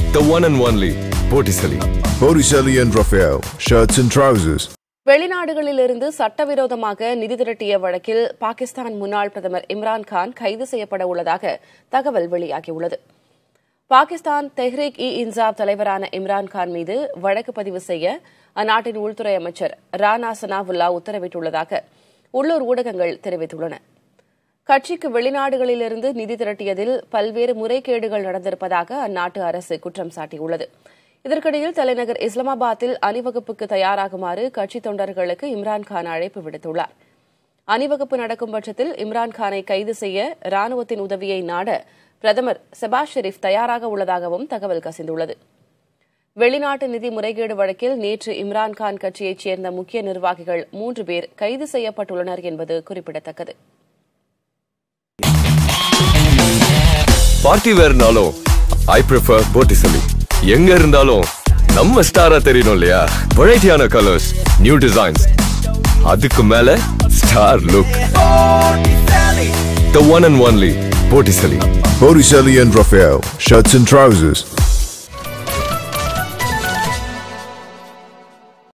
The one and only Botticelli. Botticelli and Raphael, shirts and trousers. வெளிநாடுகளிலிருந்து சட்டவிரோதமாக நிதி திரட்டிய வழக்கில் பாகிஸ்தான் முன்னாள் பிரதமர் இம்ரான் கான் கைது செய்யப்பட உள்ளதாக தகவல் வெளியாகியுள்ளது பாகிஸ்தான் தெஹ்ரீக் இ இன்சாப் தலைவரான இம்ரான் கான் மீது வழக்கு பதிவு செய்ய அந்நாட்டின் உள்துறை அமைச்சர் ரானா சனாவுல்லா உத்தரவிட்டுள்ளதாக உள்ளூர் ஊடகங்கள் தெரிவித்துள்ளன கட்சிக்கு வெளிநாடுகளிலிருந்து நிதி திரட்டியதில் பல்வேறு முறைகேடுகள் நடந்திருப்பதாக அந்நாட்டு அரசு குற்றம் சாட்டியுள்ளது இதற்கிடையில் தலைநகர் இஸ்லாமாபாத்தில் அணிவகுப்புக்கு தயாராகுமாறு கட்சித் தொண்டர்களுக்கு இம்ரான்கான் அழைப்பு விடுத்துள்ளார் அணிவகுப்பு நடக்கும் பட்சத்தில் இம்ரான்கானை கைது செய்ய ராணுவத்தின் உதவியை நாட பிரதமர் செபாஸ் ஷெரீப் தயாராக உள்ளதாகவும் தகவல் கசிந்துள்ளது வெளிநாட்டு நிதி முறைகேடு வழக்கில் நேற்று இம்ரான்கான் கட்சியைச் சேர்ந்த முக்கிய நிர்வாகிகள் மூன்று பேர் கைது செய்யப்பட்டுள்ளனர் என்பது குறிப்பிடத்தக்கது பார்ட்டி வேர்னாலும் ஐ ப்ரிஃபர் Botticelli. எங்க இருந்தாலும் நம்ம ஸ்டாரா தெரியணும் இல்லையா வெரைட்டியான கலர்ஸ் நியூ டிசைன்ஸ் அதுக்கு மேல star look The one and only Botticelli. Botticelli and Raphael, shirts and trousers.